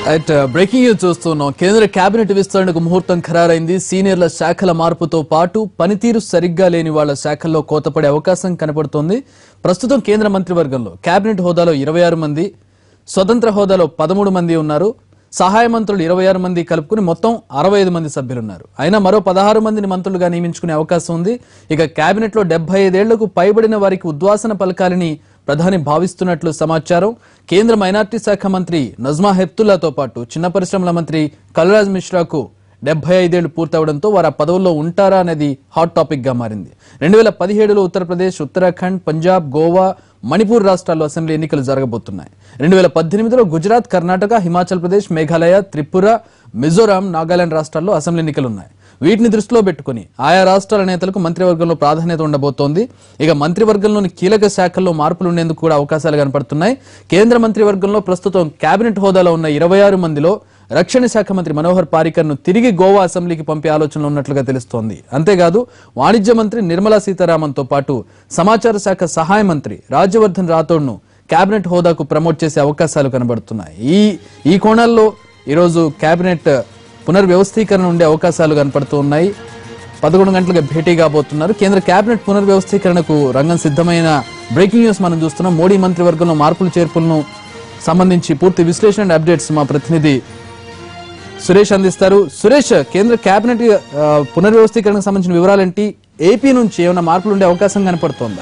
At breaking news చూస్తున్నాం కేంద్ర cabinet విస్తరణకు ముహూర్తం ఖరారైంది సీనియర్ల శాఖల మార్పుతో పాటు పనితీరు సరిగ్గా లేని వాళ్ళ శాఖల్లో కోతపడే అవకాశం కనపడుతోంది ప్రస్తుతం కేంద్ర మంత్రివర్గంలో కేబినెట్ హోదాలో ఇరవై ఆరు మంది స్వతంత్ర హోదాలో పదమూడు మంది ఉన్నారు సహాయ మంత్రులు ఇరవై ఆరు మంది కలుపుకుని మొత్తం అరవై ఐదు మంది సభ్యులున్నారు అయినా మరో పదహారు మందిని మంత్రులుగా నియమించుకునే అవకాశం ఉంది ఇక కేబినెట్ లో డెబ్బై ఐదేళ్లకు పైబడిన వారికి ఉద్వాసన పలకాలని ప్రధాని భావిస్తున్నట్లు సమాచారం కేంద్ర మైనార్టీ శాఖ మంత్రి నజ్మా హెప్తుల్లాతో పాటు చిన్న పరిశ్రమల మంత్రి కల్రాజ్ మిశ్రాకు డెబ్బై ఐదేళ్లు పూర్తవడంతో వారు ఆ పదవుల్లో ఉంటారా అనేది హాట్ టాపిక్ గా మారింది రెండు వేల పదిహేడులో ఉత్తరప్రదేశ్ ఉత్తరాఖండ్ పంజాబ్ గోవా మణిపూర్ రాష్ట్రాల్లో అసెంబ్లీ ఎన్నికలు జరగబోతున్నాయి రెండు వేల పద్దెనిమిదిలో గుజరాత్ కర్ణాటక హిమాచల్ ప్రదేశ్ మేఘాలయ త్రిపుర మిజోరాం నాగాలాండ్ రాష్ట్రాల్లో అసెంబ్లీ ఎన్నికలున్నాయి వీటిని దృష్టిలో పెట్టుకుని ఆయా రాష్ట్రాల నేతలకు మంత్రివర్గంలో ప్రాధాన్యత ఉండబోతోంది ఇక మంత్రివర్గంలోని కీలక శాఖల్లో మార్పులు ఉండేందుకు కూడా అవకాశాలు కనపడుతున్నాయి కేంద్ర మంత్రివర్గంలో ప్రస్తుతం కేబినెట్ హోదాలో ఉన్న ఇరవై ఆరు మందిలో రక్షణ శాఖ మంత్రి మనోహర్ పారికర్ ను తిరిగి గోవా అసెంబ్లీకి పంపే ఆలోచనలో ఉన్నట్లుగా తెలుస్తోంది అంతేకాదు వాణిజ్య మంత్రి నిర్మలా సీతారామన్ తో పాటు సమాచార శాఖ సహాయ మంత్రి రాజ్యవర్ధన్ రాథోడ్ ను కేబినెట్ హోదాకు ప్రమోట్ చేసే అవకాశాలు కనబడుతున్నాయి ఈ ఈ కోణాల్లో ఈరోజు కేబినెట్ పునర్వ్యవస్థీకరణ ఉండే అవకాశాలు కనపడుతూ ఉన్నాయి పదకొండు గంటలుగా భేటీ కాబోతున్నారు కేంద్ర కేబినెట్ పునర్వ్యవస్థీకరణకు రంగం సిద్ధమైన బ్రేకింగ్ న్యూస్ మనం చూస్తున్నాం మోడీ మంత్రివర్గంలో మార్పులు చేర్పులను సంబంధించి పూర్తి విశ్లేషణ అండ్ అప్డేట్స్ మా ప్రతినిధి సురేష్ అందిస్తారు సురేష్ కేంద్ర కేబినెట్ ఆ, పునర్వ్యవస్థీకరణకు సంబంధించిన వివరాలేంటి ఏపీ నుంచి ఏమైనా మార్పులు ఉండే అవకాశం కనపడుతోందా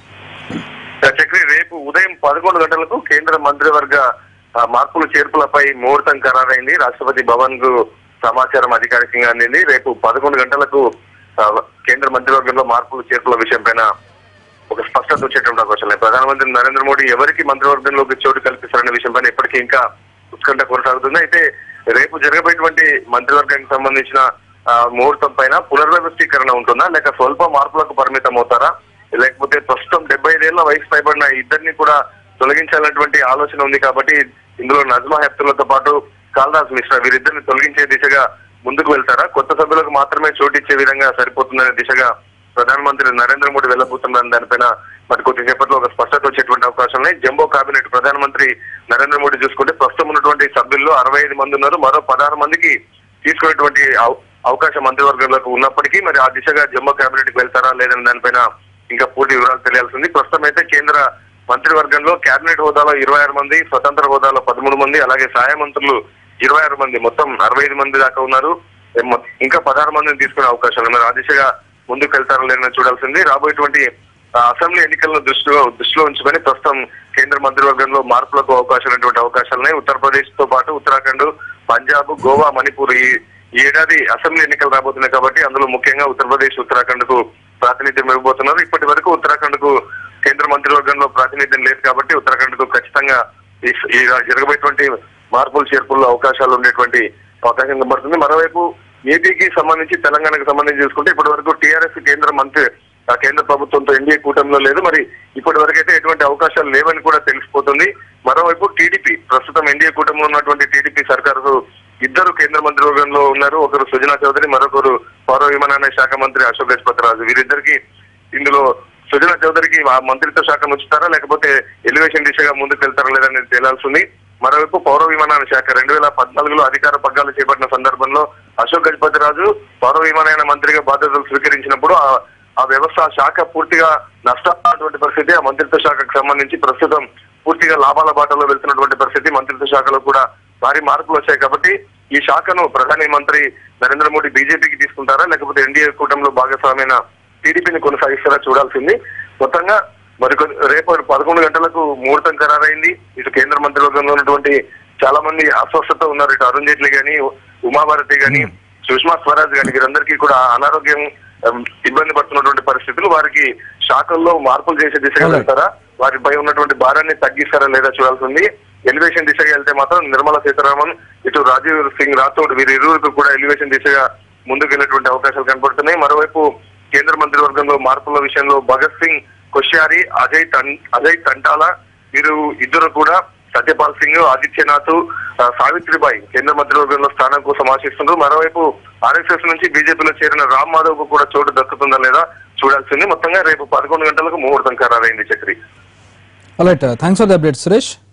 చక్రి రేపు ఉదయం పదకొండు గంటలకు కేంద్ర మంత్రివర్గ ఆ, మార్పులు చేర్పులపై ముహూర్తం ఖరారైంది రాష్ట్రపతి భవన్ కు సమాచారం అధికారికంగా అందింది రేపు పదకొండు గంటలకు ఆ, కేంద్ర మంత్రివర్గంలో మార్పులు చేర్పుల విషయంపైన ఒక స్పష్టత వచ్చేటువంటి అవకాశం లేదు ప్రధానమంత్రి నరేంద్ర మోడీ ఎవరికి మంత్రివర్గంలోకి చోటు కల్పిస్తారనే విషయంపైన ఇప్పటికీ ఇంకా ఉత్కంఠ కొనసాగుతుంది అయితే రేపు జరగబోయేటువంటి మంత్రివర్గానికి సంబంధించిన ఆ, ముహూర్తం పైన పునర్వ్యవస్థీకరణ ఉంటుందా లేక స్వల్ప మార్పులకు పరిమితం అవుతారా లేకపోతే ప్రస్తుతం డెబ్బై ఐదేళ్ల వయసు పైబడిన ఇద్దరిని కూడా తొలగించాలన్నటువంటి ఆలోచన ఉంది కాబట్టి ఇందులో నజ్మా హెప్తులతో పాటు కాల్దాస్ మిశ్రా వీరిద్దరిని తొలగించే దిశగా ముందుకు వెళ్తారా కొత్త సభ్యులకు మాత్రమే చోటిచ్చే విధంగా సరిపోతుందనే దిశగా ప్రధానమంత్రి నరేంద్ర మోడీ వెళ్ళబోతున్న దానిపైన మరి కొద్దిసేపట్లో ఒక స్పష్టత వచ్చేటువంటి అవకాశం ఉన్నాయి జంబో కేబినెట్ ప్రధానమంత్రి నరేంద్ర మోడీ చూసుకుంటే ప్రస్తుతం ఉన్నటువంటి సభ్యుల్లో అరవై ఐదు మంది ఉన్నారు మరో పదహారు మందికి తీసుకునేటువంటి అవ- అవకాశం మంత్రివర్గంలోకి ఉన్నప్పటికీ మరి ఆ దిశగా జమ్మూ కేబినెట్ కి వెళ్తారా లేదని దానిపైన ఇంకా పూర్తి వివరాలు తెలియాల్సింది ప్రస్తుతం అయితే కేంద్ర మంత్రివర్గంలో కేబినెట్ హోదాలో ఇరవై ఆరు మంది స్వతంత్ర హోదాలో పదమూడు మంది అలాగే సహాయ మంత్రులు ఇరవై ఆరు మంది మొత్తం అరవై ఐదు మంది దాకా ఉన్నారు ఏ మొ- ఇంకా పదహారు మందిని తీసుకునే అవకాశం ఉంది మరి ఆ దిశగా ముందుకు వెళ్తారో లేదని చూడాల్సింది రాబోయేటువంటి ఆ, అసెంబ్లీ ఎన్నికలను దృష్టిలో దృష్టిలో ఉంచుకొని ప్రస్తుతం కేంద్ర మంత్రివర్గంలో మార్పులకు అవకాశం ఉన్నటువంటి అవకాశాలున్నాయి ఉత్తరప్రదేశ్ తో పాటు ఉత్తరాఖండ్ పంజాబ్ గోవా మణిపూర్ ఈ ఈ ఏడాది అసెంబ్లీ ఎన్నికలు రాబోతున్నాయి కాబట్టి అందులో ముఖ్యంగా ఉత్తరప్రదేశ్ ఉత్తరాఖండ్ కు ప్రాతినిధ్యం ఇవ్వబోతున్నారు ఇప్పటి వరకు ఉత్తరాఖండ్ కు కేంద్ర మంత్రివర్గంలో ప్రాతినిధ్యం లేదు కాబట్టి ఉత్తరాఖండ్ కు ఖచ్చితంగా ఈ ఈ జరగబోయేటువంటి మార్పులు చేర్పుల్లో అవకాశాలు ఉండేటువంటి అవకాశం కనబడుతుంది మరోవైపు ఏపీకి సంబంధించి తెలంగాణకు సంబంధించి చూసుకుంటే ఇప్పటి వరకు టీఆర్ఎస్ కేంద్ర మంత్రి ఆ కేంద్ర ప్రభుత్వంతో ఎన్డీఏ కూటమిలో లేదు మరి ఇప్పటి వరకైతే ఎటువంటి అవకాశాలు లేవని కూడా తెలిసిపోతుంది మరోవైపు టీడీపీ ప్రస్తుతం ఎన్డీఏ కూటమిలో ఉన్నటువంటి టీడీపీ సర్కారు ఇద్దరు కేంద్ర మంత్రివర్గంలో ఉన్నారు ఒకరు సుజనా చౌదరి మరొకరు పౌర విమానయాన శాఖ మంత్రి అశోక్ గజపతి రాజు వీరిద్దరికి ఇందులో సుజనా చౌదరికి ఆ మంత్రిత్వ శాఖ ఉంచుతారా లేకపోతే ఎలివేషన్ దిశగా ముందుకు వెళ్తారా లేదని తేలాల్సింది మరోవైపు పౌర విమానయాన శాఖ రెండు వేల పద్నాలుగులో అధికార పగ్గాలు చేపట్టిన సందర్భంలో అశోక్ గజపతి రాజు పౌర విమానయాన మంత్రిగా బాధ్యతలు స్వీకరించినప్పుడు ఆ ఆ వ్యవస్థ ఆ శాఖ పూర్తిగా నష్టమైనటువంటి పరిస్థితి ఆ మంత్రిత్వ శాఖకు సంబంధించి ప్రస్తుతం పూర్తిగా లాభాల బాటలో వెళ్తున్నటువంటి పరిస్థితి మంత్రిత్వ శాఖలో కూడా భారీ మార్పులు వచ్చాయి కాబట్టి ఈ శాఖను ప్రధాని మంత్రి నరేంద్ర మోడీ బీజేపీకి తీసుకుంటారా లేకపోతే ఎన్డీఏ కూటమిలో భాగస్వామైన టీడీపీని కొనసాగిస్తారా చూడాల్సింది మొత్తంగా మరి రేపు పదకొండు గంటలకు ముహూర్తం ఖరారైంది ఇటు కేంద్ర మంత్రివర్గంలో ఉన్నటువంటి చాలా మంది అస్వస్థత ఉన్నారు ఇటు అరుణ్ జైట్లీ గాని ఉమాభారతి గాని సుష్మా స్వరాజ్ గాని వీరందరికీ కూడా అనారోగ్యం ఉమ్, ఇబ్బంది పడుతున్నటువంటి పరిస్థితులు వారికి శాఖల్లో మార్పులు చేసే దిశగా Alright. వెళ్తారా వారిపై ఉన్నటువంటి భారాన్ని తగ్గిస్తారా లేదా చూడాల్సింది ఎలివేషన్ దిశగా వెళ్తే మాత్రం నిర్మలా సీతారామన్ ఇటు రాజీవ్ సింగ్ రాథోడ్ వీరి ఇరువురికి కూడా ఎలివేషన్ దిశగా ముందుకు వెళ్ళేటువంటి అవకాశాలు కనపడుతున్నాయి మరోవైపు కేంద్ర మంత్రివర్గంలో మార్పుల విషయంలో భగత్ సింగ్ కొశ్యారి అజయ్ టన్ అజయ్ టంటాలా వీరు ఇద్దరు కూడా సత్యపాల్ సింగ్ ఆదిత్యనాథ్ ఆ, సావిత్రిబాయి కేంద్ర మంత్రివర్గంలో స్థానం కోసం ఆశిస్తున్నారు మరోవైపు ఆర్ఎస్ఎస్ నుంచి బీజేపీలో చేరిన రామ్ మాధవ్ కు కూడా చోటు దక్కుతుందా లేదా చూడాల్సింది మొత్తంగా రేపు పదకొండు గంటలకు ముహూర్తం ఖరారైంది Chakri right thanks for the update Suresh